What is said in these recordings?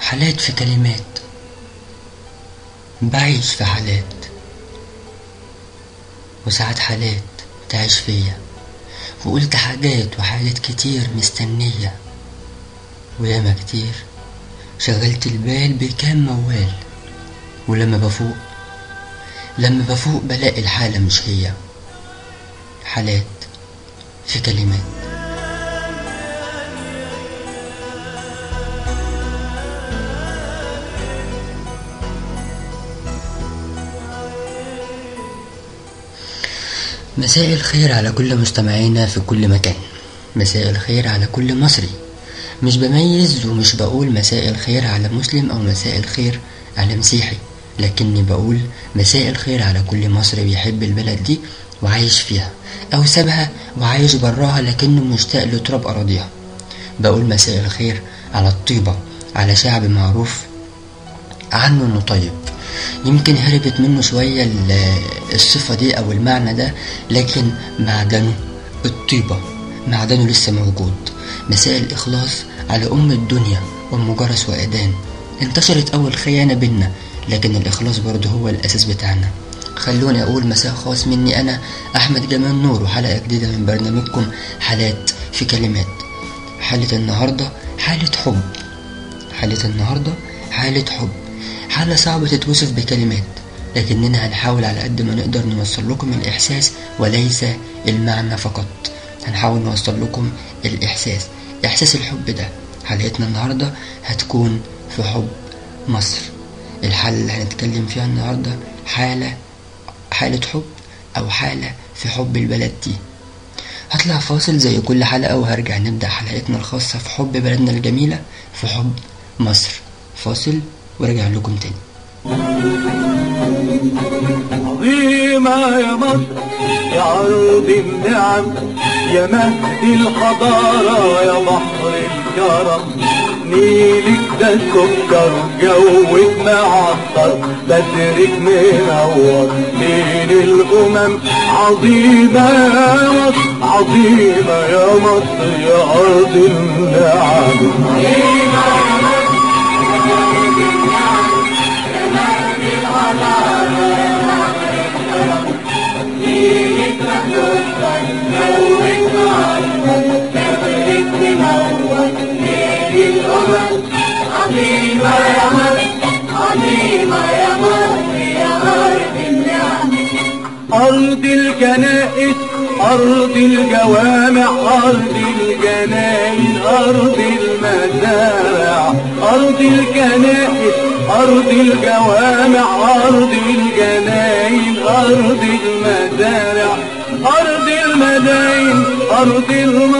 حالات في كلمات بعيش في حالات وساعات حالات تعيش فيا وقلت حاجات وحاجات كتير مستنية وياما كتير شغلت البال بكام موال ولما بفوق لما بفوق بلاقي الحالة مش هي حالات في كلمات مساء الخير على كل مستمعينا في كل مكان مساء الخير على كل مصري مش بميز ومش بقول مساء الخير على مسلم أو مساء الخير على مسيحي لكني بقول مساء الخير على كل مصري بيحب البلد دي وعايش فيها أو سابها وعايش براها لكنه مشتاق لتراب أراضيها بقول مساء الخير على الطيبة على شعب معروف عنه إنه طيب يمكن هربت منه شوية ال- الصفة دي أو المعنى ده لكن معدنه الطيبة معدنه لسه موجود مساء الإخلاص على أم الدنيا أم جرس وأذان انتشرت أول خيانة بينا لكن الإخلاص برضه هو الأساس بتاعنا خلوني أقول مساء خاص مني أنا أحمد جمال نور وحلقة جديدة من برنامجكم حالات في كلمات حالة النهاردة حالة حب حالة النهاردة حالة حب حالة صعبة تتوصف بكلمات لكننا هنحاول على قد ما نقدر نوصل لكم الإحساس وليس المعنى فقط هنحاول نوصل لكم الإحساس إحساس الحب ده حلقتنا النهاردة هتكون في حب مصر الحالة اللي هنتكلم فيها النهاردة حالة حالة حب أو حالة في حب البلد دي هطلع فاصل زي كل حلقة وهرجع نبدأ حلقتنا الخاصة في حب بلدنا الجميلة في حب مصر فاصل وارجع لكم تاني عظيمة يا مصر يا أرض النعم يا مهد الحضارة يا بحر الكرم نيلك ده سكر جوك معطر بدرك منور بين الأمم عظيمة يا مصر عظيمة يا مصر يا أرض النعم عظيمة يا مصر عظيمة يا مصر يا أرض النعم أرض الكنائس أرض الجوامع أرض الجناين أرض المزارع أرض الكنائس أرض الجوامع أرض الجناين أرض المزارع أرض المداين أرض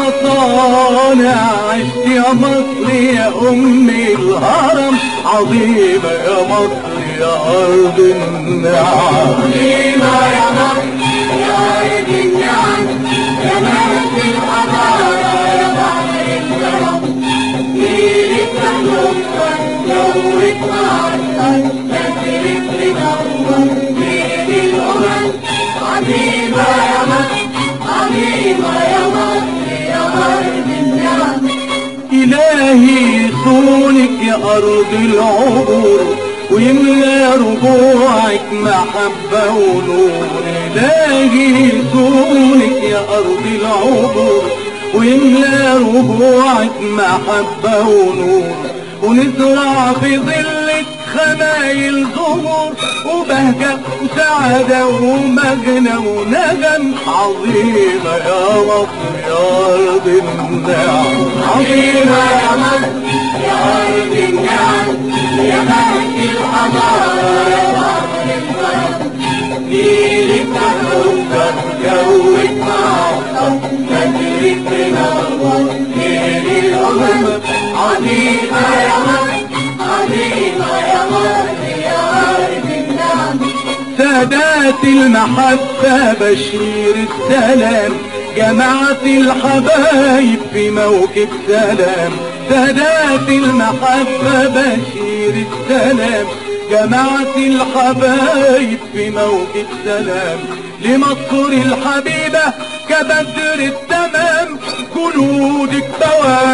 المصانع عشت يا مصر يا أم الهرم عظيمة يا مصر يا أرض النعم عظيمة يا مصر يا أرض النعم يا مهد الحضارة يا بحر الكرم نيلك مهجر جوك معطر بدرك منور بين الأمم عظيمة يا مصر عظيمة يا مصر يا أرض النعم إلهي صونك يا أرض العبور ويملى رجوعك محبة ونور إلهي صونك يا أرض العبور ويملى رجوعك محبة ونور ونزرع في ظلك خمايل زهور وبهجة وسعادة ومجنى ونغم عظيمة يا مصر يا أرض النعم عظيمة يا مصر يا أرض النعم يا مهد الحضارة يا بحر الكرم نيلك مهجر جوك معطر بدرك منور بين الأمم عظيمة يا مصر عظيمة يا مصر يا أرض النعم سادات المحبة بشير السلام جماعة الحبايب في موكب سلام سادات المحبة بشير السلام جماعة الحبايب في موكب سلام لمصر الحبيبة كبدر التمام جنودك بواب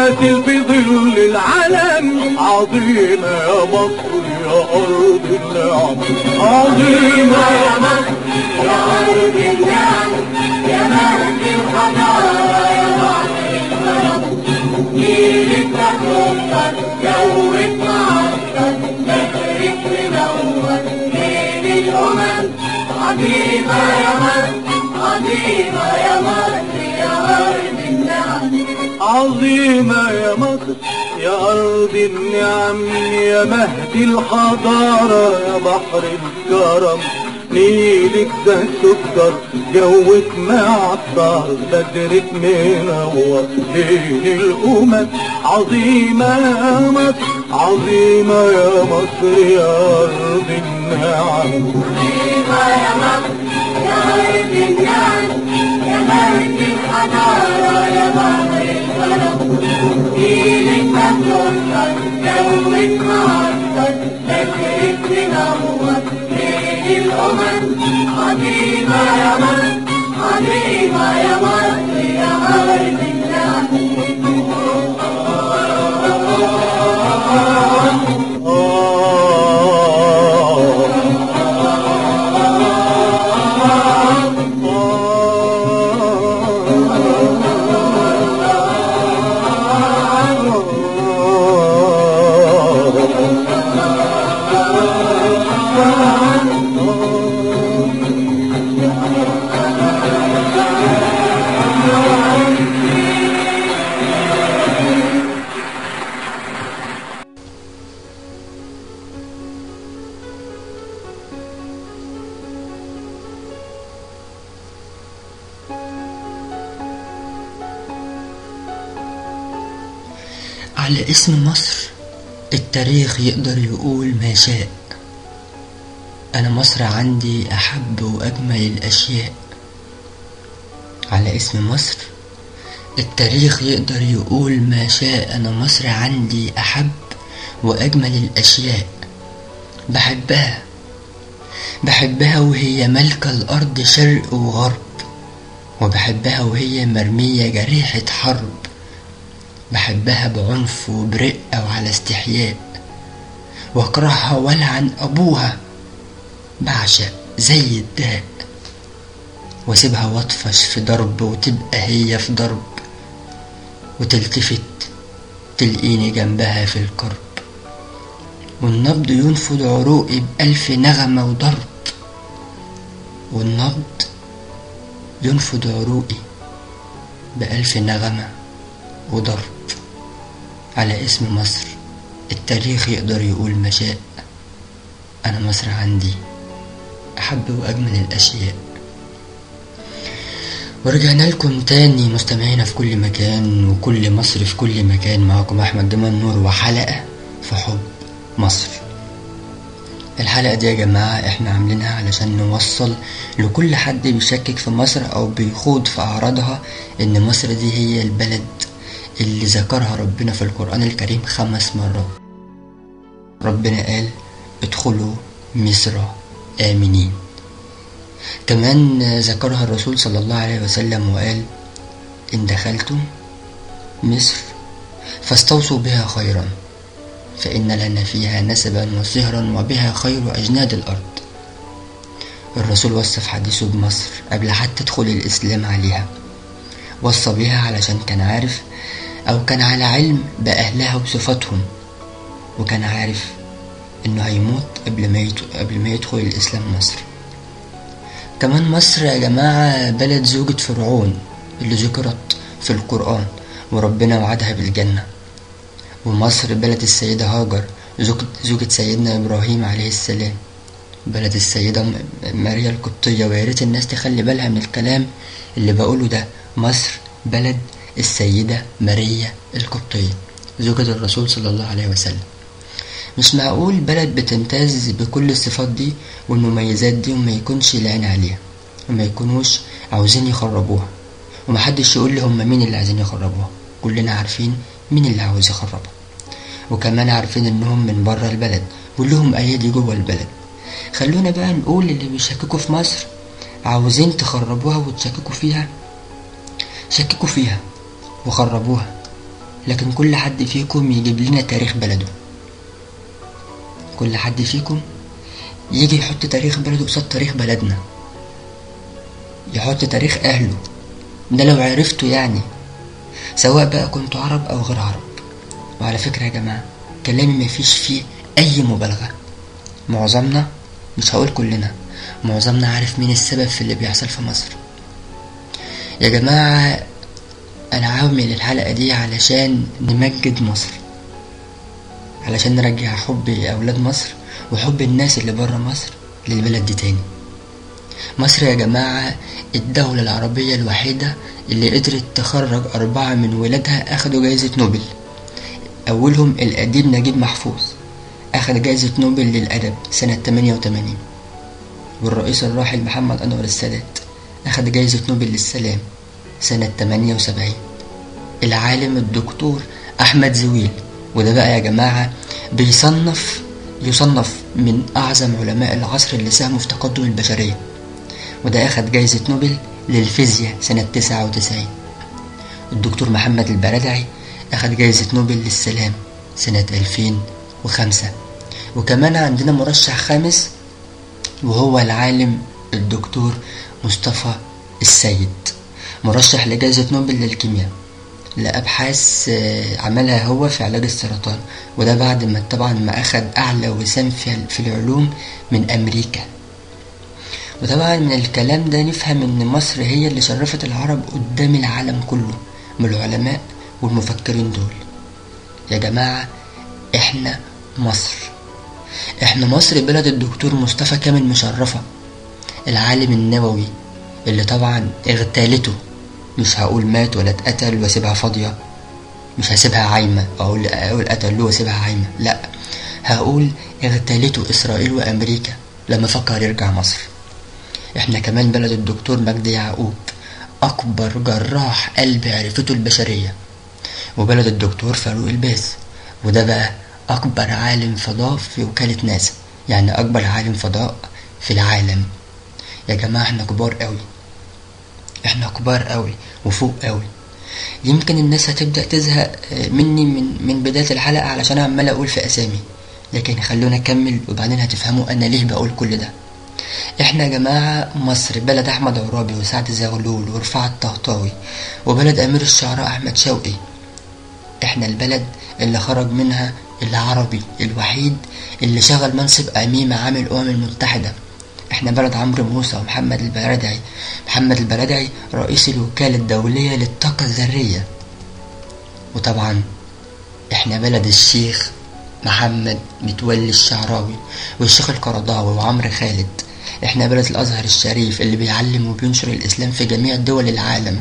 تماثل في ظل العالم عظيمة يا مصر يا أرض النعم عظيمة يا مصر يا أرض النعم يا مهد الحضارة يا بحر الكرم نيلك مكسر جوك معطر بحرك منور بين الأمم عظيمة يا مصر عظيمة يا مصر يا أرض النعم عظيمة يا مصر يا أرض النعم يا مهد الحضارة يا بحر الكرم نيلك ده سكر جوك معطر بدرك منور بين الأمم عظيمة يا مصر عظيمة يا مصر يا أرض النعم عظيمة يا مصر يا أرض النعم يا مهد الحضارة يا بحر الكرم نيلك مكسر جوك معطر بحرك منور بين الأمم عظيمة يا مصر عظيمة يا مصر يا أرض النعم على اسم مصر التاريخ يقدر يقول ما شاء أنا مصر عندي أحب وأجمل الأشياء على اسم مصر التاريخ يقدر يقول ما شاء أنا مصر عندي أحب وأجمل الأشياء بحبها بحبها وهي ملكة الأرض شرق وغرب وبحبها وهي مرمية جريحة حرب بحبها بعنف وبرقة وعلى استحياء واكرهها والعن أبوها بعشق زي الداء واسيبها واطفش في ضرب وتبقى هي في ضرب وتلتفت تلقيني جنبها في الكرب والنبض ينفض عروقي بألف نغمة وضرب والنبض ينفض عروقي بألف نغمة وضرب على اسم مصر التاريخ يقدر يقول ما شاء أنا مصر عندي أحب وأجمل الأشياء ورجعنا لكم تاني مستمعينا في كل مكان وكل مصر في كل مكان معكم أحمد جمال نور وحلقة في حب مصر الحلقة دي يا جماعة احنا عاملينها علشان نوصل لكل حد بيشكك في مصر أو بيخوض في أعراضها إن مصر دي هي البلد اللي ذكرها ربنا في القرآن الكريم خمس مرات ربنا قال ادخلوا مصر آمنين كمان ذكرها الرسول صلى الله عليه وسلم وقال إن دخلتم مصر فاستوصوا بها خيرا فإن لنا فيها نسبا وصهرا وبها خير أجناد الأرض الرسول وصف حديثه بمصر قبل حتى تدخل الإسلام عليها وصى بها علشان كان عارف أو كان على علم بأهلها وصفاتهم وكان عارف إنه هيموت قبل ما قبل ما يدخل الإسلام مصر كمان مصر يا جماعة بلد زوجة فرعون اللي ذكرت في القرآن وربنا وعدها بالجنة ومصر بلد السيدة هاجر زوجة سيدنا إبراهيم عليه السلام بلد السيدة ماريا القبطية ويا ريت الناس تخلي بالها من الكلام اللي بقوله ده مصر بلد السيدة ماريا القبطية زوجة الرسول صلى الله عليه وسلم مش معقول بلد بتمتاز بكل الصفات دي والمميزات دي وما يكونش العين عليها وما يكونوش عاوزين يخربوها ومحدش يقول لي هم مين اللي عايزين يخربوها كلنا عارفين مين اللي عاوز يخربها وكمان عارفين انهم من بره البلد ولهم ايادي جوه البلد خلونا بقى نقول اللي بيشككوا في مصر عاوزين تخربوها وتشككوا فيها شككوا فيها وخربوها لكن كل حد فيكم يجيب لنا تاريخ بلده كل حد فيكم يجي يحط تاريخ بلده قصاد تاريخ بلدنا يحط تاريخ أهله ده لو عرفته يعني سواء بقى كنتوا عرب أو غير عرب وعلى فكرة يا جماعة كلامي مفيش فيه أي مبالغة معظمنا مش هقول كلنا معظمنا عارف مين السبب في اللي بيحصل في مصر يا جماعة أنا عامل الحلقة دي علشان نمجد مصر علشان نرجع حب أولاد مصر وحب الناس اللي برا مصر للبلد دي تاني مصر يا جماعة الدولة العربية الوحيدة اللي قدرت تخرج أربعة من ولادها أخدوا جايزة نوبل أولهم الأديب نجيب محفوظ أخد جايزة نوبل للأدب سنة 88 والرئيس الراحل محمد أنور السادات أخد جايزة نوبل للسلام سنة 78 العالم الدكتور أحمد زويل وده بقى يا جماعة بيصنف يصنف من أعظم علماء العصر اللي ساهموا في تقدم البشرية وده أخد جايزة نوبل للفيزياء سنة 99 الدكتور محمد البردعي أخد جايزة نوبل للسلام سنة 2005 وكمان عندنا مرشح خامس وهو العالم الدكتور مصطفى السيد مرشح لجائزة نوبل للكيمياء لأبحاث عملها هو في علاج السرطان وده بعد ما طبعا ما أخد أعلى وسام في العلوم من أمريكا وطبعا من الكلام ده نفهم إن مصر هي اللي شرفت العرب قدام العالم كله من العلماء والمفكرين دول يا جماعة إحنا مصر إحنا مصر بلد الدكتور مصطفى كامل مشرفة العالم النووي اللي طبعا اغتالته مش هقول مات ولا اتقتل واسيبها فاضية مش هسيبها عايمة اقول اقول قتل له واسيبها عايمة لا هقول اغتالته اسرائيل وامريكا لما فكر يرجع مصر احنا كمان بلد الدكتور مجدي يعقوب اكبر جراح قلب عرفته البشرية وبلد الدكتور فاروق الباز وده بقى اكبر عالم فضاء في وكالة ناسا يعني اكبر عالم فضاء في العالم يا جماعة احنا كبار قوي احنا كبار قوي وفوق قوي يمكن الناس هتبدأ تزهق مني من من بداية الحلقة علشان عمال اقول في اسامي لكن خلونا اكمل وبعدين هتفهموا انا ليه بقول كل ده احنا يا جماعة مصر بلد احمد عرابي وسعد زغلول ورفعت الطهطاوي وبلد امير الشعراء احمد شوقي احنا البلد اللي خرج منها العربي الوحيد اللي شغل منصب امين عام الامم المتحده احنا بلد عمرو موسى ومحمد البردعي محمد البردعي رئيس الوكالة الدولية للطاقة الذرية وطبعا احنا بلد الشيخ محمد متولي الشعراوي والشيخ القرضاوي وعمرو خالد احنا بلد الازهر الشريف اللي بيعلم وبينشر الاسلام في جميع دول العالم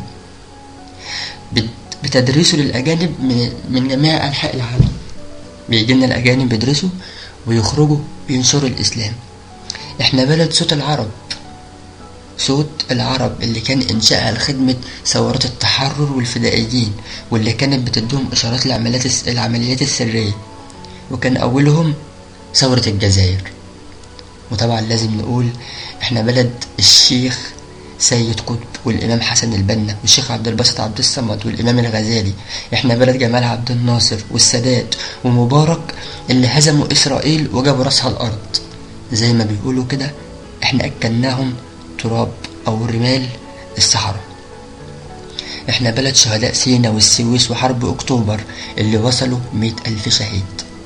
بتدريسه للاجانب من جميع انحاء العالم بيجي لنا الاجانب بيدرسوا ويخرجوا بينشروا الاسلام احنا بلد صوت العرب صوت العرب اللي كان انشائها لخدمة ثورات التحرر والفدائيين واللي كانت بتدوم اشارات العمليات العمليات السرية وكان اولهم ثورة الجزائر وطبعا لازم نقول احنا بلد الشيخ سيد قطب والامام حسن البنا والشيخ عبد الباسط عبد الصمد والامام الغزالي احنا بلد جمال عبد الناصر والسادات ومبارك اللي هزموا اسرائيل وجابوا راسها الارض زي ما بيقولوا كده احنا اكلناهم تراب او رمال الصحراء احنا بلد شهداء سينا والسويس وحرب اكتوبر اللي وصلوا مئة الف شهيد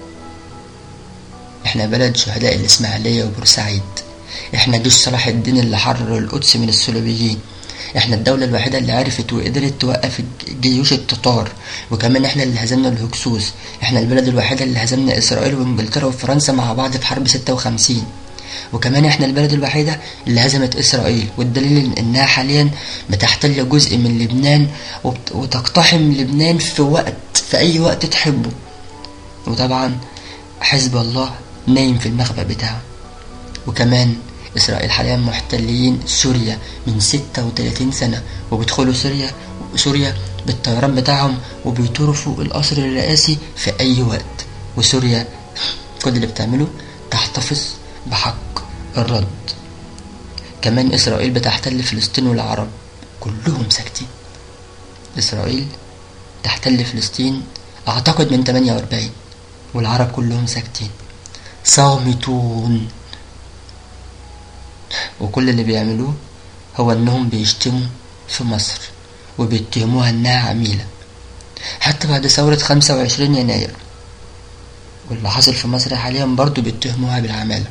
احنا بلد شهداء الاسماعيلية وبورسعيد احنا جيش صلاح الدين اللي حرر القدس من الصليبيين احنا الدولة الوحيدة اللي عرفت وقدرت توقف جيوش التتار وكمان احنا اللي هزمنا الهكسوس احنا البلد الوحيدة اللي هزمنا اسرائيل وانجلترا وفرنسا مع بعض في حرب ستة وخمسين وكمان احنا البلد الوحيدة اللي هزمت اسرائيل والدليل انها حاليا بتحتل جزء من لبنان وتقتحم لبنان في وقت في اي وقت تحبه وطبعا حزب الله نايم في المخبأ بتاعه وكمان إسرائيل حاليا محتلين سوريا من 36 سنة وبيدخلوا سوريا سوريا بالطيران بتاعهم وبيطرفوا القصر الرئاسي في أي وقت وسوريا كل اللي بتعمله تحتفظ بحق الرد كمان إسرائيل بتحتل فلسطين والعرب كلهم ساكتين إسرائيل تحتل فلسطين أعتقد من 48 والعرب كلهم ساكتين صامتون وكل اللي بيعملوه هو انهم بيشتموا في مصر وبيتهموها انها عميلة حتى بعد ثورة 25 يناير واللي حصل في مصر حاليا برضو بيتهموها بالعمالة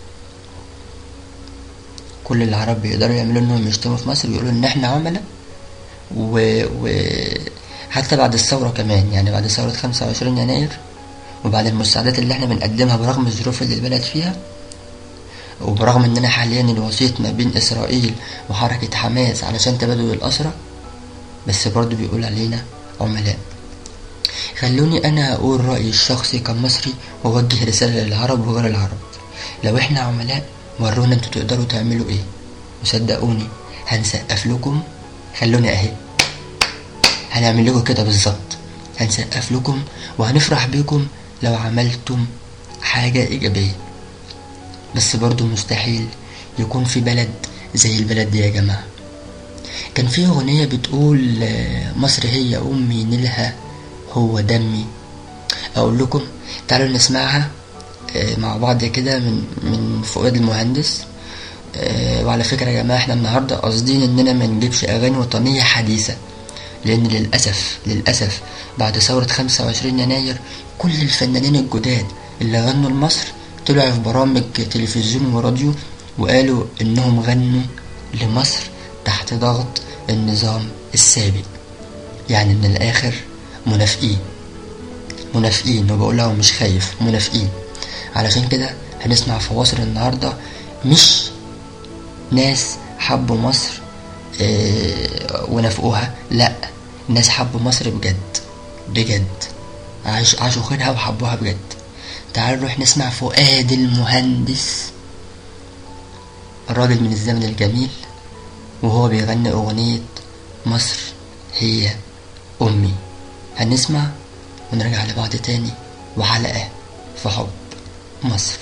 كل العرب بيقدروا يعملوا انهم يشتموا في مصر ويقولوا ان احنا عملاء و... و... حتى بعد الثورة كمان يعني بعد ثورة 25 يناير وبعد المساعدات اللي احنا بنقدمها برغم الظروف اللي البلد فيها وبرغم اننا حاليا الوسيط ما بين اسرائيل وحركة حماس علشان تبادل الاسرى بس برضو بيقول علينا عملاء خلوني انا اقول رأيي الشخصي كمصري واوجه رسالة للعرب وغير العرب لو احنا عملاء ورونا انتوا تقدروا تعملوا ايه وصدقوني هنسقف لكم خلوني اهي هنعمل لكم كده بالظبط هنسقف لكم وهنفرح بيكم لو عملتم حاجة إيجابية بس برضو مستحيل يكون في بلد زي البلد دي يا جماعة كان في أغنية بتقول آه، مصر هي أمي نيلها هو دمي أقول لكم تعالوا نسمعها آه، مع بعض كده من من فؤاد المهندس آه، وعلى فكرة يا جماعة احنا النهاردة قاصدين اننا ما نجيبش اغاني وطنية حديثة لان للأسف للأسف بعد ثورة 25 يناير كل الفنانين الجداد اللي غنوا لمصر طلعوا في برامج تلفزيون وراديو وقالوا انهم غنوا لمصر تحت ضغط النظام السابق يعني من الاخر منافقين منافقين وبقولها ومش خايف منافقين علشان كده هنسمع فواصل النهاردة مش ناس حبوا مصر آه، ونافقوها لا ناس حبوا مصر بجد بجد عاش عاشوا خيرها وحبوها بجد تعالوا نروح نسمع فؤاد المهندس الراجل من الزمن الجميل وهو بيغني أغنية مصر هي أمي هنسمع ونرجع لبعض تاني وحلقة في حب مصر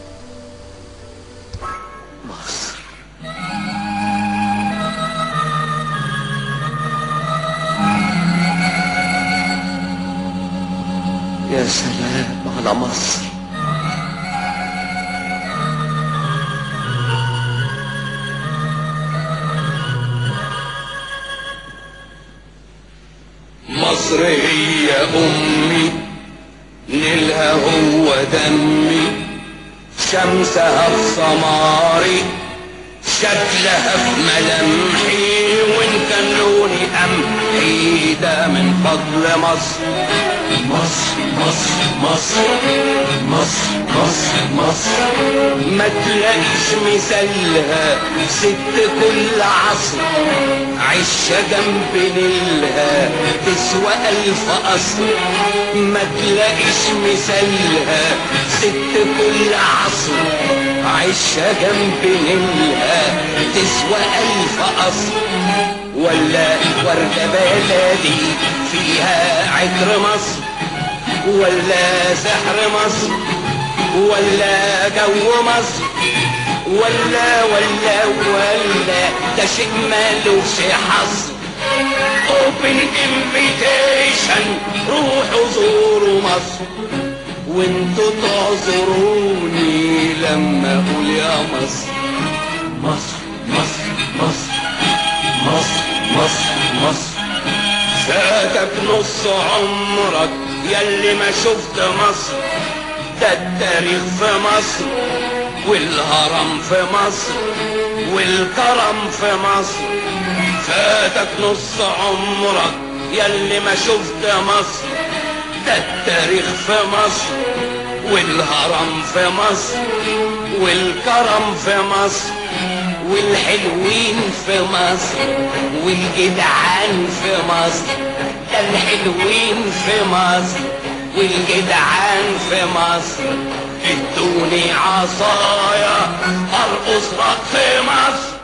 يا سلام على مصر مصر هي أمي نيلها هو دمي شمسها في سماري شكلها في ملامحي وان كان لوني قمحي ده من فضل مصر مصر مصر مصر مصر مصر مصر ما تلاقيش مثالها ست كل عصر عشة جنب نيلها تسوى ألف قصر ما تلاقيش مثالها ست كل عصر عشة جنب نيلها تسوى ألف قصر ولا وردة بلدي فيها عطر مصر ولا سحر مصر ولا جو مصر ولا ولا ولا ده شيء مالوش حظ اوبن انفيتيشن روحوا زوروا مصر وانتوا تعذروني لما اقول يا مصر مصر مصر مصر مصر مصر مصر فاتك نص عمرك ياللي ما شفت مصر ده التاريخ في مصر والهرم في مصر والكرم في مصر فاتك نص عمرك ياللي ما شفت مصر ده التاريخ في مصر والهرم في مصر والكرم في مصر والحلوين في مصر والجدعان في مصر ده الحلوين في مصر والجدعان في مصر ادوني عصايا ارقص رقص مصر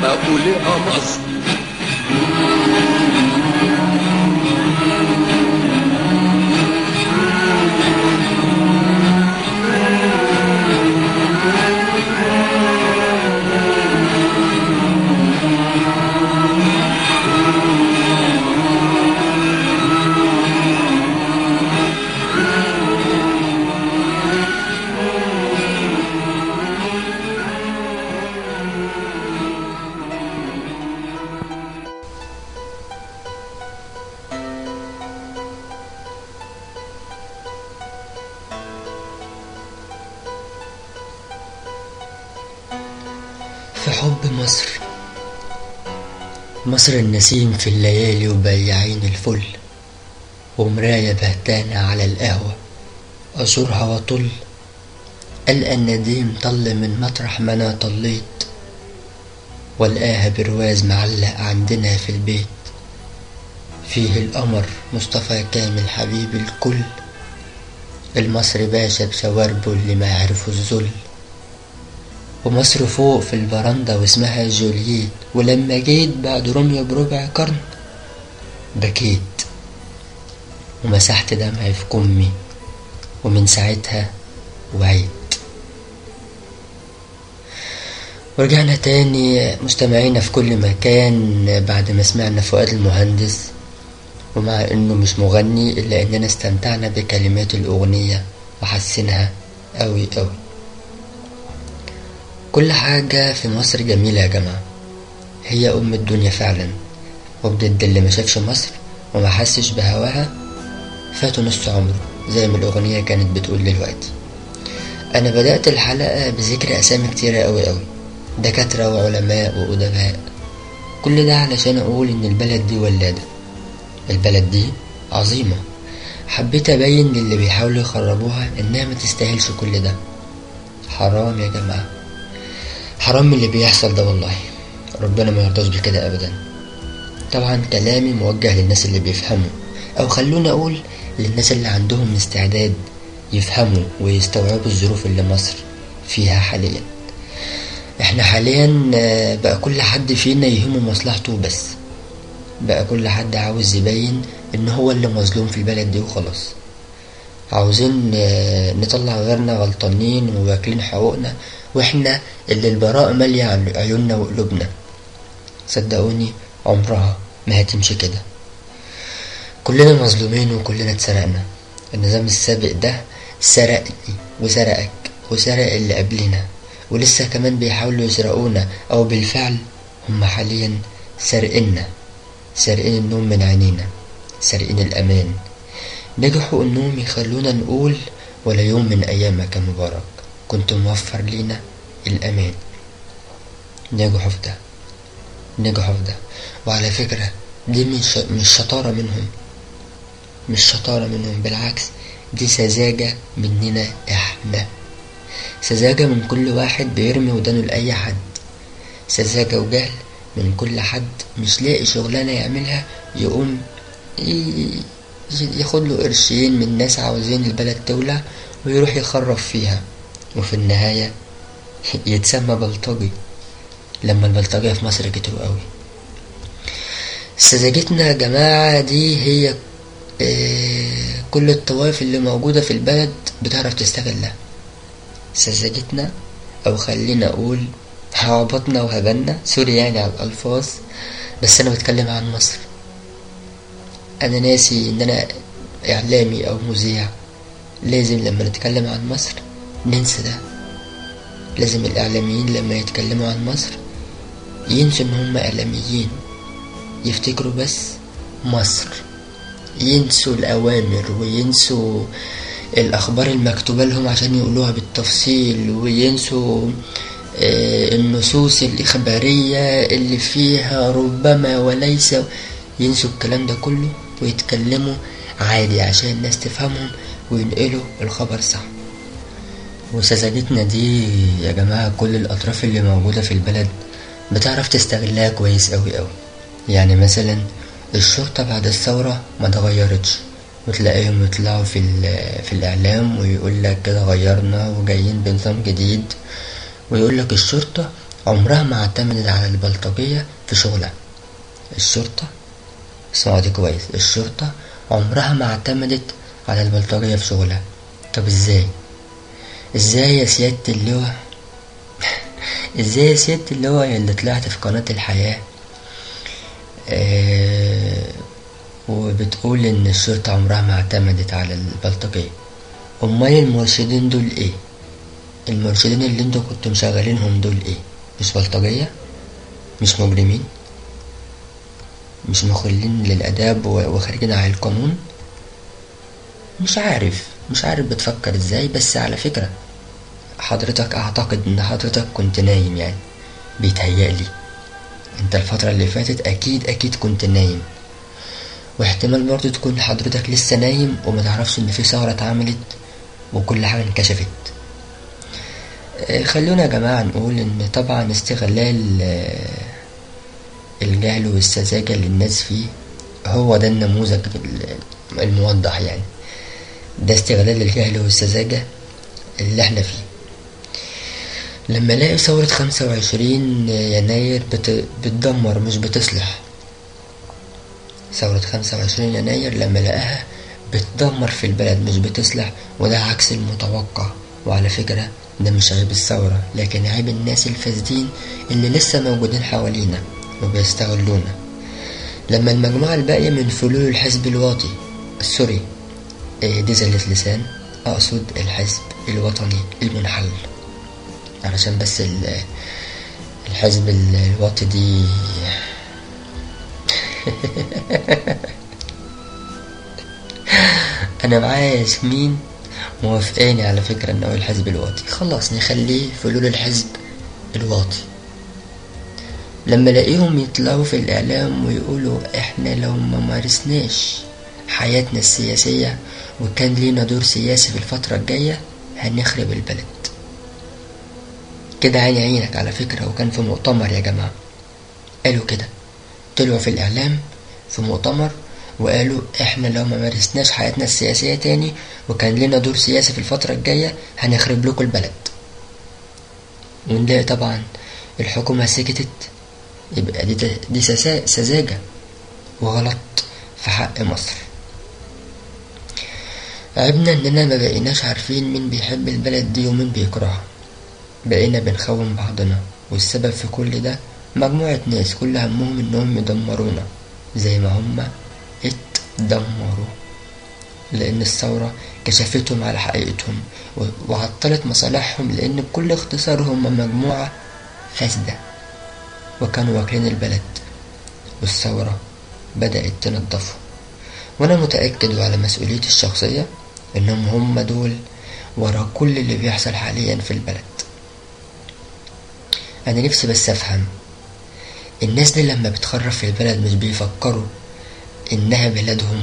أقول يا مصر في حب مصر مصر النسيم في الليالي وبياعين الفل ومراية بهتانة على القهوة أزورها وطل ألقى النديم طل من مطرح ما أنا طليت والقاها برواز معلق عندنا في البيت فيه القمر مصطفى كامل حبيب الكل المصري باشا بشواربه اللي ما يعرفوا الذل ومصر فوق في البرندة واسمها جولييت ولما جيت بعد روميو بربع قرن بكيت ومسحت دمعي في كمي ومن ساعتها وعيت ورجعنا تاني مستمعينا في كل مكان بعد ما سمعنا فؤاد المهندس ومع انه مش مغني الا اننا استمتعنا بكلمات الاغنية وحسنها اوي اوي كل حاجة في مصر جميلة يا جماعة هي أم الدنيا فعلا وبجد اللي ما شافش مصر وما حسش بهواها فاتوا نص عمره زي ما الأغنية كانت بتقول دلوقتي أنا بدأت الحلقة بذكر أسامي كتيرة أوي أوي دكاترة وعلماء وأدباء كل ده علشان أقول إن البلد دي ولادة البلد دي عظيمة حبيت أبين للي بيحاولوا يخربوها إنها ما تستاهلش كل ده حرام يا جماعة حرام اللي بيحصل ده والله ربنا ما يرضاش بكده ابدا طبعا كلامي موجه للناس اللي بيفهموا او خلونا اقول للناس اللي عندهم استعداد يفهموا ويستوعبوا الظروف اللي مصر فيها حاليا احنا حاليا آه، بقى كل حد فينا يهمه مصلحته بس بقى كل حد عاوز يبين ان هو اللي مظلوم في البلد دي وخلاص عاوزين آه، نطلع غيرنا غلطانين وواكلين حقوقنا واحنا اللي البراء مالية عن عيوننا وقلوبنا صدقوني عمرها ما هتمشي كده كلنا مظلومين وكلنا اتسرقنا النظام السابق ده سرقني وسرقك وسرق اللي قبلنا ولسه كمان بيحاولوا يسرقونا او بالفعل هم حاليا سارقنا سارقين النوم من عينينا سارقين الامان نجحوا انهم يخلونا نقول ولا يوم من ايامك يا مبارك كنت موفر لينا الامان نجحوا في ده نجحوا في ده وعلى فكرة دي مش مش شطارة منهم مش شطارة منهم بالعكس دي سذاجة مننا احنا سذاجة من كل واحد بيرمي ودانه لأي حد سذاجة وجهل من كل حد مش لاقي شغلانة يعملها يقوم ي- ياخد له قرشين من ناس عاوزين البلد تولع ويروح يخرب فيها وفي النهاية يتسمى بلطجي لما البلطجية في مصر كتروا قوي سذاجتنا يا جماعة دي هي آه، كل الطوائف اللي موجودة في البلد بتعرف تستغلها سذاجتنا أو خلينا أقول عبطنا وهبلنا سوري يعني على الألفاظ بس أنا بتكلم عن مصر أنا ناسي إن أنا إعلامي أو مذيع لازم لما نتكلم عن مصر ننسى ده لازم الإعلاميين لما يتكلموا عن مصر ينسوا إن هم إعلاميين يفتكروا بس مصر ينسوا الأوامر وينسوا الأخبار المكتوبة لهم عشان يقولوها بالتفصيل وينسوا آه، النصوص الإخبارية اللي فيها ربما وليس ينسوا الكلام ده كله ويتكلموا عادي عشان الناس تفهمهم وينقلوا الخبر صح وسذاجتنا دي يا جماعة كل الأطراف اللي موجودة في البلد بتعرف تستغلها كويس أوي أوي يعني مثلا الشرطة بعد الثورة ما اتغيرتش وتلاقيهم يطلعوا في, ال- في الإعلام ويقول لك كده غيرنا وجايين بنظام جديد ويقول لك الشرطة عمرها ما اعتمدت على البلطجية في شغلها الشرطة اسمعوا دي كويس الشرطة عمرها ما اعتمدت على البلطجية في شغلها طب ازاي ازاي يا سيادة اللواء ازاي يا سيادة اللواء اللي طلعت في قناة الحياة آه وبتقول ان الشرطة عمرها ما اعتمدت على البلطجية امال المرشدين دول ايه المرشدين اللي انتوا كنتوا مشغلينهم دول ايه مش بلطجية مش مجرمين مش مخلين للاداب وخارجين على القانون مش عارف مش عارف بتفكر ازاي بس على فكرة حضرتك اعتقد ان حضرتك كنت نايم يعني بيتهيألي انت الفترة اللي فاتت اكيد اكيد كنت نايم واحتمال برضه تكون حضرتك لسه نايم وما تعرفش ان في ثورة اتعملت وكل حاجة انكشفت خلونا يا جماعة نقول ان طبعا استغلال الجهل والسذاجة اللي الناس فيه هو ده النموذج الموضح يعني ده استغلال الجهل والسذاجة اللي احنا فيه لما الاقي ثورة خمسة وعشرين يناير بت... بتدمر مش بتصلح ثورة خمسة وعشرين يناير لما لقاها بتدمر في البلد مش بتصلح وده عكس المتوقع وعلى فكرة ده مش عيب الثورة لكن عيب الناس الفاسدين اللي لسه موجودين حوالينا وبيستغلونا لما المجموعة الباقية من فلول الحزب الواطي سوري دي زلة لسان أقصد الحزب الوطني المنحل علشان بس الحزب الواطي دي أنا معايا ياسمين موافقاني على فكرة إن هو الحزب الواطي خلاص نخليه فلول الحزب الواطي لما الاقيهم يطلعوا في الإعلام ويقولوا إحنا لو ما مارسناش حياتنا السياسية وكان لينا دور سياسي في الفترة الجاية هنخرب البلد كده عيني عينك على فكرة وكان في مؤتمر يا جماعة قالوا كده طلعوا في الإعلام في مؤتمر وقالوا احنا لو ما مارسناش حياتنا السياسية تاني وكان لنا دور سياسي في الفترة الجاية هنخرب لكم البلد ونلاقي طبعا الحكومة سكتت يبقى دي, دي سذاجة وغلط في حق مصر عيبنا اننا ما بقيناش عارفين مين بيحب البلد دي ومين بيكرهها بقينا بنخون بعضنا والسبب في كل ده مجموعة ناس كل همهم انهم يدمرونا زي ما هما اتدمروا لان الثورة كشفتهم على حقيقتهم وعطلت مصالحهم لان بكل اختصار هما مجموعة فاسدة وكانوا واكلين البلد والثورة بدأت تنظفهم وانا متأكد وعلى مسؤوليتي الشخصية انهم هم دول ورا كل اللي بيحصل حاليا في البلد انا نفسي بس افهم الناس دي لما بتخرب في البلد مش بيفكروا انها بلدهم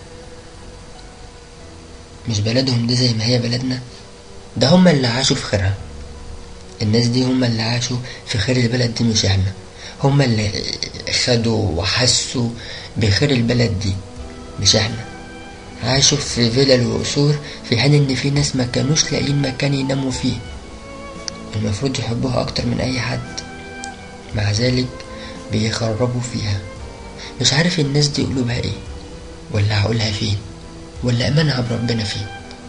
مش بلدهم دي زي ما هي بلدنا ده هم اللي عاشوا في خيرها الناس دي هم اللي عاشوا في خير البلد دي مش احنا هم اللي خدوا وحسوا بخير البلد دي مش احنا عاشوا في فيلل وقصور في حين ان في ناس ما كانوش لاقيين مكان يناموا فيه المفروض يحبوها اكتر من اي حد مع ذلك بيخربوا فيها مش عارف الناس دي قلوبها ايه ولا هقولها فين ولا امانها بربنا فين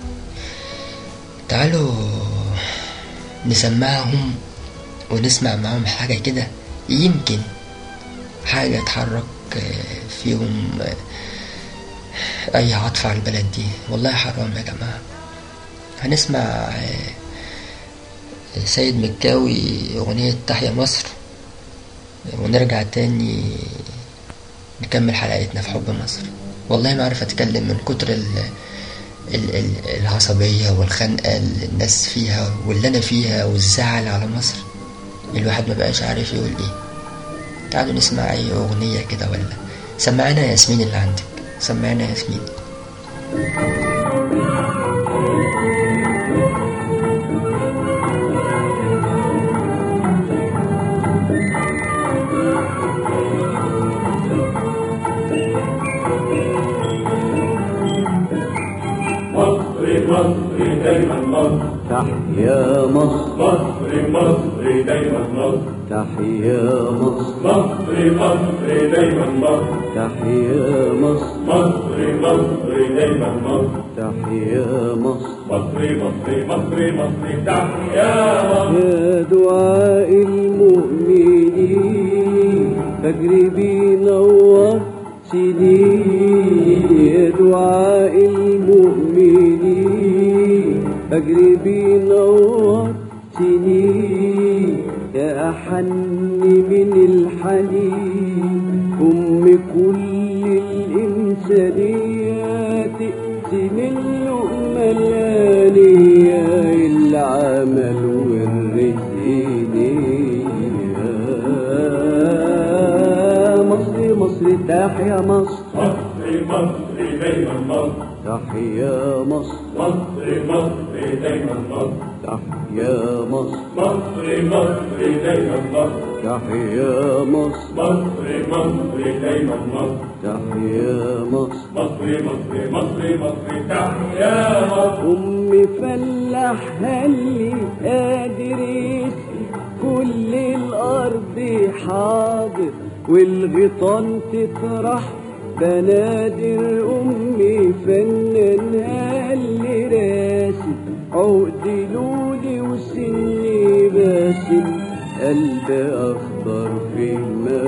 تعالوا نسمعهم ونسمع معاهم حاجة كده يمكن حاجة تحرك فيهم أي عطف على البلد دي والله حرام يا جماعة هنسمع سيد مكاوي أغنية تحيا مصر ونرجع تاني نكمل حلقتنا في حب مصر والله ما عارف أتكلم من كتر ال ال ال العصبية والخنقة اللي الناس فيها واللي أنا فيها والزعل على مصر الواحد ما بقاش عارف يقول إيه تعالوا نسمع أي أغنية كده ولا سمعنا ياسمين اللي عندك سمعنا ياسمين مصر مصر دايما مصر تحيا مصر مصر مصر دايما مصر تحيا مصر مصر مصر دايما مصر تحيا مصر مصر مصر دايما مصر تحيا مصر مصر مصر مصر مصر تحيا مصر يا دعاء المؤمنين فجر بينور سنين يا دعاء المؤمنين فجر بينور سنين يا أحن من الحنين أم كل الإنسانية تقسم اللقمة الآنية العمل والرزق نية مصر مصر تحيا مصر مصر مصر دايما مصر تحيا مصر مصر مصر دايما مصر تحيا مصر مصر مصر دايما مصر تحيا مصر مصر مصر دايما مصر تحيا مصر مصر مصر مصر مصر تحيا مصر أم فلاح هلي قادر يسقي كل الأرض حاضر والغيطان تطرح بنادر أمي فنان هلي راسي عقد لولي وسني باسم قلب أخضر في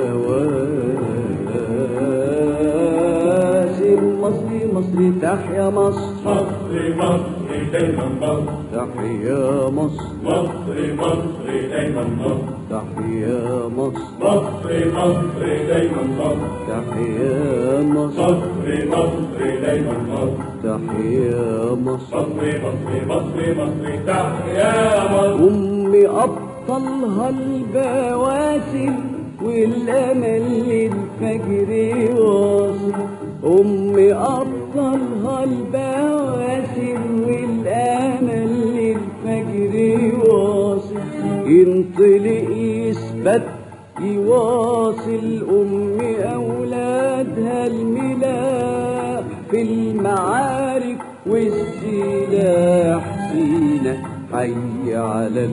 مواسم مصري مصري تحيا مصر مصر مصر دايما مصر تحيا مصر مصر مصر دايما مصر تحيا مصر مصر مصر دايما مصر تحيا مصر مصر مصر دايما مصر تحيا مصر مصر مصر مصر مصر تحيا مصر أمي أبطلها البواسم والأمل للفجر واصل أمي أبطلها البواسم والأمل للفجر واصل ينطلق يثبت يواصل أمي أولادها الملاح في المعارك والسلاح فينا حي على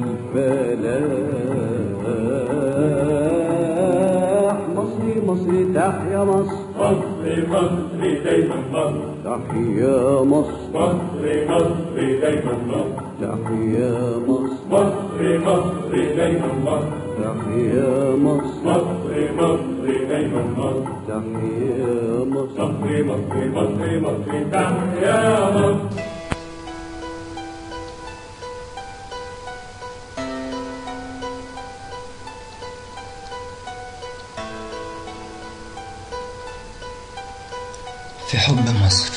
الفلاح مصري مصري تحيا مصر مصر مصر دايما مصر تحيا مصر مصر مصر دايما مصر تحيا مصر مصر مصر دايما مصر تحيا مصر مصر مصر دايما مصر تحيا مصر مصر مصر مصر مصر تحيا مصر في حب مصر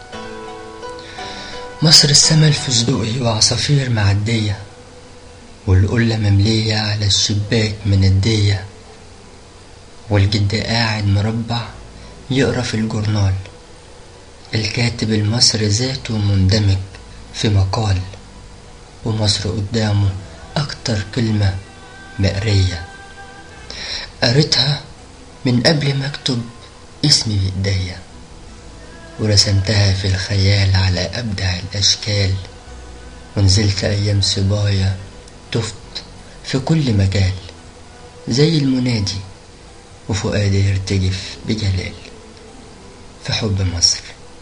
مصر السما الفستقي وعصافير معدية والقلة مملية على الشباك من الدية والجد قاعد مربع يقرا في الجورنال الكاتب المصري ذاته مندمج في مقال ومصر قدامه أكتر كلمة مقرية قريتها من قبل ما أكتب اسمي بإيديا ورسمتها في الخيال على أبدع الأشكال ونزلت أيام صبايا تفت في كل مجال زي المنادي وفؤادي يرتجف بجلال في حب مصر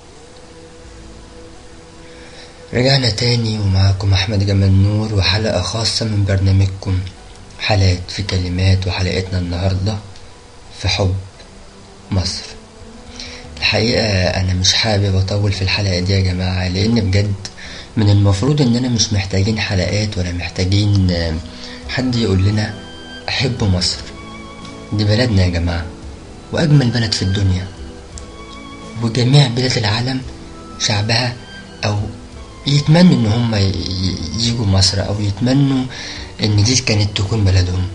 رجعنا تاني ومعاكم أحمد جمال نور وحلقة خاصة من برنامجكم حلقات في كلمات وحلقتنا النهاردة في حب مصر الحقيقة أنا مش حابب أطول في الحلقة دي يا جماعة لأن بجد من المفروض إننا مش محتاجين حلقات ولا محتاجين آه، حد يقول لنا أحب مصر دي بلدنا يا جماعة وأجمل بلد في الدنيا وجميع بلاد العالم شعبها أو يتمنوا إن هم ي- ي- يجوا مصر أو يتمنوا إن دي كانت تكون بلدهم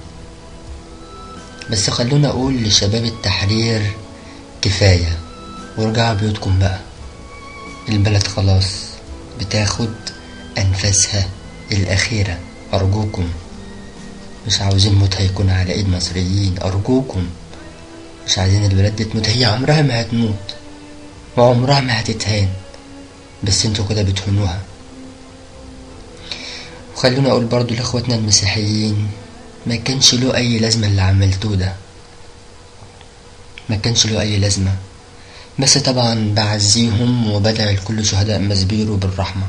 بس خلونا أقول لشباب التحرير كفاية وارجعوا بيوتكم بقى البلد خلاص بتاخد أنفاسها الأخيرة أرجوكم مش عاوزين موتها يكون على إيد مصريين أرجوكم مش عايزين البلد دي تموت هي عمرها ما هتموت وعمرها ما هتتهان بس انتوا كده بتهنوها وخلونا أقول برضو لإخواتنا المسيحيين ما كانش له اي لازمة اللي عملتوه ده ما كانش له اي لازمة بس طبعا بعزيهم وبدعي لكل شهداء مسبيرو بالرحمة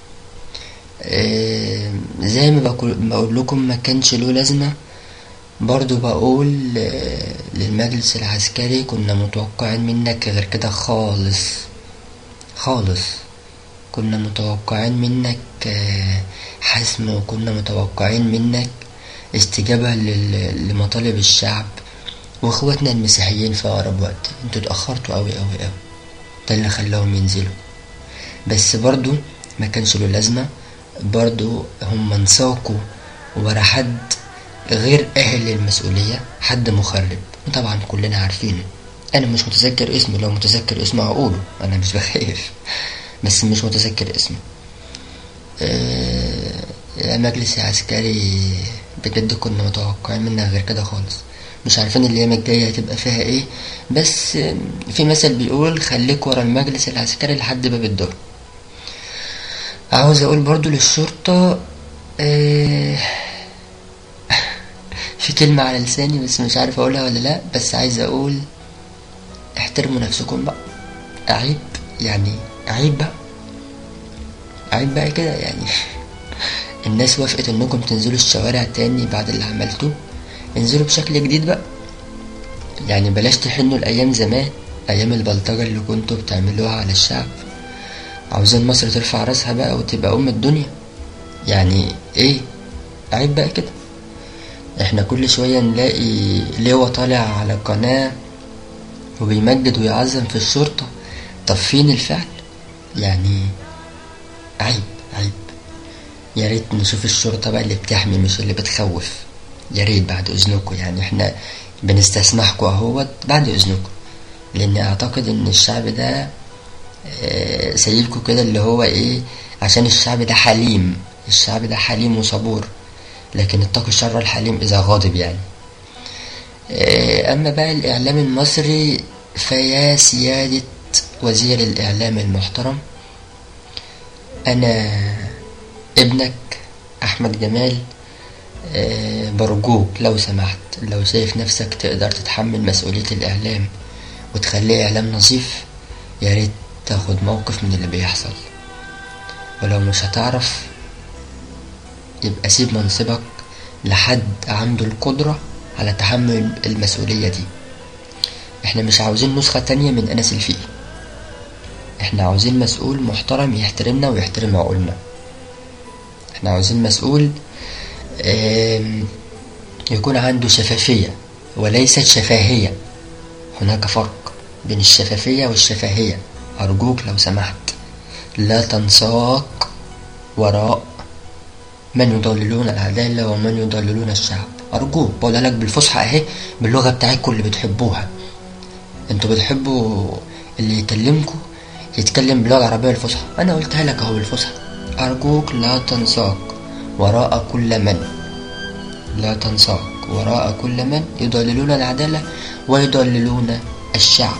آه، زي ما بقول بقول لكم ما كانش له لازمة برضو بقول آه، للمجلس العسكري كنا متوقعين منك غير كده خالص خالص كنا متوقعين منك آه، حسم وكنا متوقعين منك استجابة لل- لمطالب الشعب واخواتنا المسيحيين في أقرب وقت انتوا اتأخرتوا أوي أوي أوي ده اللي خلاهم ينزلوا بس برضو ما كانش له لازمة برضو هم انساقوا ورا حد غير أهل للمسؤولية حد مخرب وطبعا كلنا عارفينه أنا مش متذكر اسمه لو متذكر اسمه هقوله أنا مش بخاف بس مش متذكر اسمه آه، المجلس العسكري بجد كنا متوقعين منها غير كده خالص مش عارفين الايام الجايه هتبقى فيها ايه بس آه، في مثل بيقول خليك ورا المجلس العسكري لحد باب الدار عاوز اقول برضو للشرطه آه، في كلمه على لساني بس مش عارف اقولها ولا لا بس عايز اقول احترموا نفسكم بقى عيب يعني عيب بقى عيب بقى كده يعني الناس وافقت انكم تنزلوا الشوارع تاني بعد اللي عملتوه انزلوا بشكل جديد بقى يعني بلاش تحنوا الايام زمان ايام البلطجة اللي كنتوا بتعملوها على الشعب عاوزين مصر ترفع راسها بقى وتبقى ام الدنيا يعني ايه عيب بقى كده احنا كل شوية نلاقي لواء طالع على قناة وبيمجد ويعظم في الشرطة طب فين الفعل يعني عيب عيب يا ريت نشوف الشرطة بقى اللي بتحمي مش اللي بتخوف يا ريت بعد اذنكم يعني احنا بنستسمحكم اهوت بعد اذنكم لان اعتقد ان الشعب ده آه، سايبكم كده اللي هو ايه عشان الشعب ده حليم الشعب ده حليم وصبور لكن اتقوا الشر الحليم اذا غاضب يعني آه، اما بقى الاعلام المصري فيا سيادة وزير الاعلام المحترم انا ابنك احمد جمال آه، برجوك لو سمحت لو شايف نفسك تقدر تتحمل مسؤولية الإعلام وتخليه إعلام نظيف يا ريت تاخد موقف من اللي بيحصل ولو مش هتعرف يبقى سيب منصبك لحد عنده القدرة على تحمل المسؤولية دي احنا مش عاوزين نسخة تانية من أنس الفقي احنا عاوزين مسؤول محترم يحترمنا ويحترم عقولنا احنا عاوزين مسؤول آم، يكون عنده شفافية وليست شفاهية هناك فرق بين الشفافية والشفاهية أرجوك لو سمحت لا تنساق وراء من يضللون العدالة ومن يضللون الشعب أرجوك بقولها لك بالفصحى أهي باللغة بتاعتكم اللي بتحبوها انتوا بتحبوا اللي يكلمكم يتكلم باللغة العربية الفصحى أنا قلتها لك أهو بالفصحى أرجوك لا تنساق وراء كل من لا تنساق وراء كل من يضللون العدالة ويضللون الشعب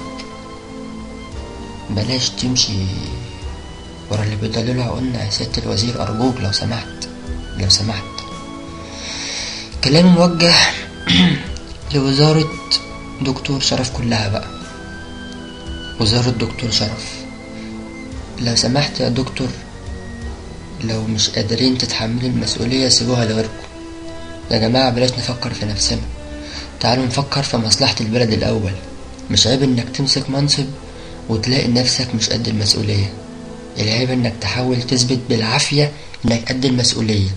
بلاش تمشي ورا اللي بيضللوا عقولنا يا سيادة الوزير أرجوك لو سمحت لو سمحت كلامي موجه لوزارة دكتور شرف كلها بقى وزارة دكتور شرف لو سمحت يا دكتور لو مش قادرين تتحملوا المسؤولية سيبوها لغيركم يا جماعة بلاش نفكر في نفسنا تعالوا نفكر في مصلحة البلد الأول مش عيب إنك تمسك منصب وتلاقي نفسك مش قد المسؤولية العيب إنك تحاول تثبت بالعافية إنك قد المسؤولية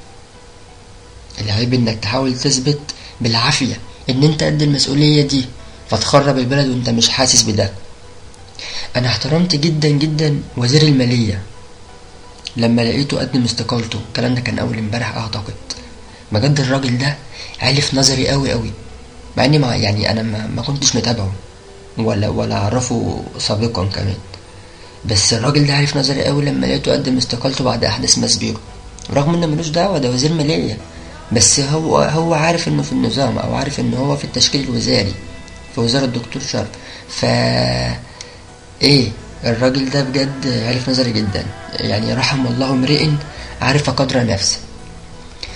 العيب إنك تحاول تثبت بالعافية إن أنت قد المسؤولية دي فتخرب البلد وأنت مش حاسس بده أنا احترمت جدا جدا وزير المالية لما لقيته قدم استقالته الكلام ده كان أول امبارح أعتقد بجد الراجل ده عالف نظري قوي قوي مع اني ما يعني انا ما, ما كنتش متابعه ولا ولا اعرفه سابقا كمان بس الراجل ده عارف نظري قوي لما لقيته قدم استقالته بعد احداث مسبيرو رغم انه ملوش دعوه ده وزير ماليه بس هو هو عارف انه في النظام او عارف انه هو في التشكيل الوزاري في وزاره الدكتور شرف ف ايه الراجل ده بجد عارف نظري جدا يعني رحم الله امرئ عارف قدر نفسه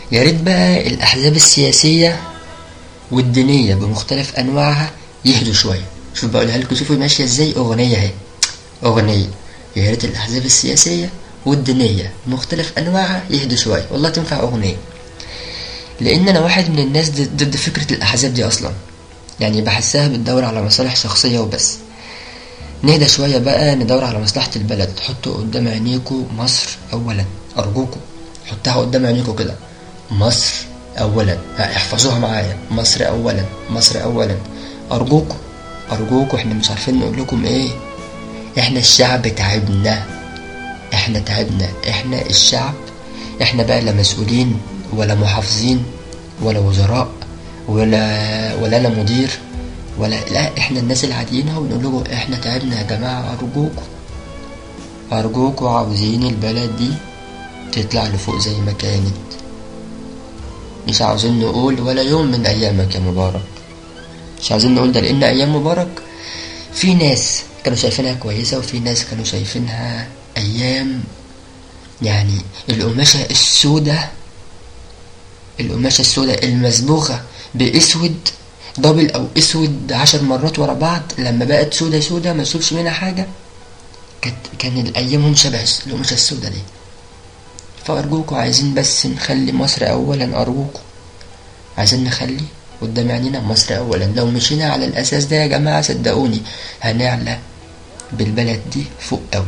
يا ريت بقى الأحزاب السياسية والدينية بمختلف أنواعها يهدوا شوية شوف بقولها لكم شوفوا ماشية ازاي أغنية اهي أغنية يا ريت الأحزاب السياسية والدينية بمختلف أنواعها يهدوا شوية والله تنفع أغنية لأن أنا واحد من الناس ضد ضد فكرة الأحزاب دي أصلا يعني بحسها بتدور على مصالح شخصية وبس نهدى شوية بقى ندور على مصلحة البلد حطوا قدام عينيكوا مصر أولا أرجوكوا حطها قدام عينيكوا كده مصر أولا ها، احفظوها معايا مصر أولا مصر أولا أرجوكوا أرجوكوا احنا مش عارفين نقول لكم ايه احنا الشعب تعبنا احنا تعبنا احنا الشعب احنا بقى لا مسؤولين ولا محافظين ولا وزراء ولا ولا انا مدير ولا لا احنا الناس العاديين اهو بنقول لكم احنا تعبنا يا جماعه ارجوكم ارجوكم عاوزين البلد دي تطلع لفوق زي ما كانت مش عاوزين نقول ولا يوم من ايامك يا مبارك مش عاوزين نقول ده لان ايام مبارك في ناس كانوا شايفينها كويسه وفي ناس كانوا شايفينها ايام يعني القماشه السوداء القماشة السوداء المصبوغة بأسود دبل أو أسود عشر مرات ورا بعض لما بقت سودا سودا ما تشوفش منها حاجة كانت كان الأيامهم شبه القماشة السوداء دي فأرجوكوا عايزين بس نخلي مصر أولا أرجوكوا عايزين نخلي قدام عينينا مصر أولا لو مشينا على الأساس ده يا جماعة صدقوني هنعلى بالبلد دي فوق أوي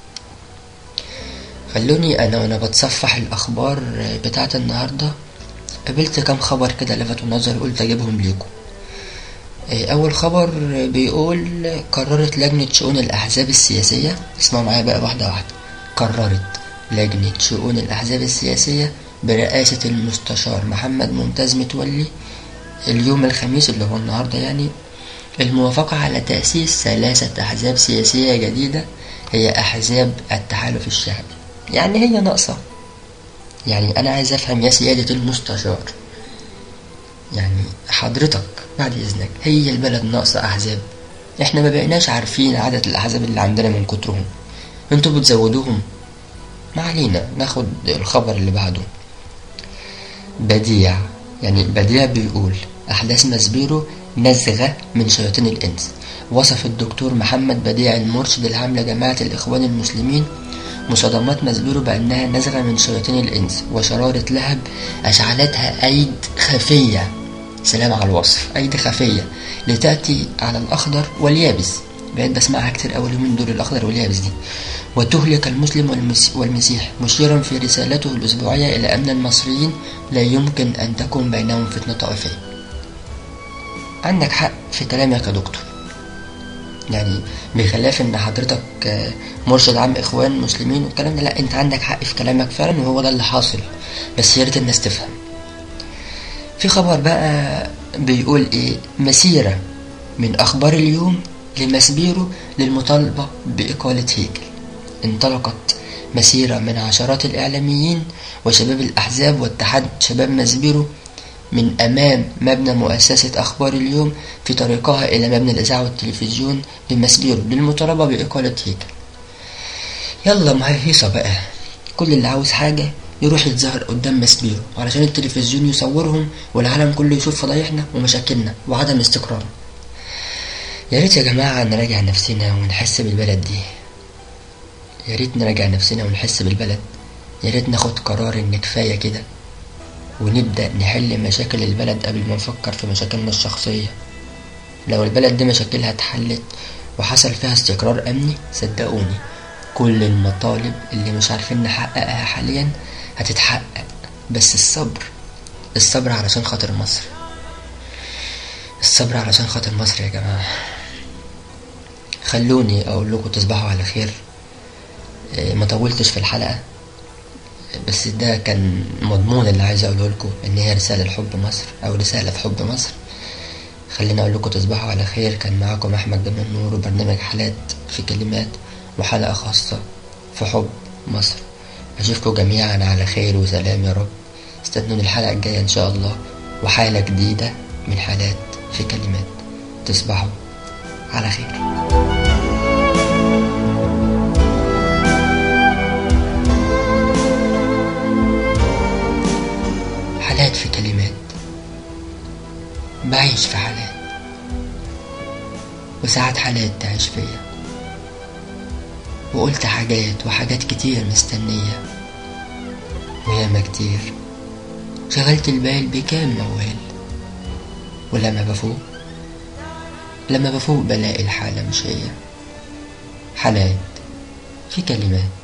خلوني أنا وأنا بتصفح الأخبار بتاعت النهاردة قابلت كام خبر كده لفتوا نظري قلت أجيبهم ليكم إيه، أول خبر بيقول قررت لجنة شؤون الأحزاب السياسية اسمعوا معايا بقى واحدة واحدة قررت لجنة شؤون الأحزاب السياسية برئاسة المستشار محمد ممتاز متولي اليوم الخميس اللي هو النهاردة يعني الموافقة على تأسيس ثلاثة أحزاب سياسية جديدة هي أحزاب التحالف الشعبي يعني هي ناقصة يعني أنا عايز أفهم يا سيادة المستشار يعني حضرتك بعد إذنك هي البلد ناقصة أحزاب إحنا ما بقيناش عارفين عدد الأحزاب اللي عندنا من كترهم انتوا بتزودوهم ما علينا ناخد الخبر اللي بعده بديع يعني بديع بيقول أحداث مسبيرو نزغة من شياطين الإنس وصف الدكتور محمد بديع المرشد العام لجماعة الإخوان المسلمين مصادمات مسبيرو بأنها نزغة من شياطين الإنس وشرارة لهب أشعلتها أيد خفية سلام على الوصف أيد خفية لتأتي على الأخضر واليابس بقيت بسمعها كتير أول يومين دول الأخضر واليابس دي وتهلك المسلم والمس- والمسيح مشيرا في رسالته الأسبوعية إلى أن المصريين لا يمكن أن تكون بينهم فتنة طائفية عندك حق في كلامك يا دكتور يعني بخلاف ان حضرتك آه، مرشد عام اخوان مسلمين والكلام ده لا انت عندك حق في كلامك فعلا وهو ده اللي حاصل بس يا ريت الناس تفهم في خبر بقى بيقول ايه مسيرة من اخبار اليوم لمسبيرو للمطالبة بإقالة هيجل انطلقت مسيرة من عشرات الإعلاميين وشباب الأحزاب واتحاد شباب مسبيرو من أمام مبنى مؤسسة أخبار اليوم في طريقها إلى مبنى الإذاعة والتلفزيون بمسبيرو للمطالبة بإقالة هيكل يلا ما هي هيصة بقى كل اللي عاوز حاجة يروح يتظاهر قدام مسبيرو علشان التلفزيون يصورهم والعالم كله يشوف فضايحنا ومشاكلنا وعدم استقرار يا ريت يا جماعة نراجع نفسنا ونحس بالبلد دي يا ريت نراجع نفسنا ونحس بالبلد يا ريت ناخد قرار ان كفاية كده ونبدأ نحل مشاكل البلد قبل ما نفكر في مشاكلنا الشخصية لو البلد دي مشاكلها اتحلت وحصل فيها استقرار أمني صدقوني كل المطالب اللي مش عارفين نحققها حاليا هتتحقق بس الصبر الصبر علشان خاطر مصر الصبر علشان خاطر مصر يا جماعة خلوني أقول لكم تصبحوا على خير إيه، ما طولتش في الحلقة بس ده كان مضمون اللي عايز اقوله لكم ان هي رسالة لحب مصر او رسالة في حب مصر خليني اقول لكم تصبحوا على خير كان معاكم احمد جمال نور وبرنامج حالات في كلمات وحلقة خاصة في حب مصر اشوفكم جميعا على خير وسلام يا رب استنوني الحلقة الجاية ان شاء الله وحالة جديدة من حالات في كلمات تصبحوا على خير بعيش في حالات وساعات حالات تعيش فيا وقلت حاجات وحاجات كتير مستنية وياما كتير شغلت البال بكام موال ولما بفوق لما بفوق بلاقي الحالة مش هي حالات في كلمات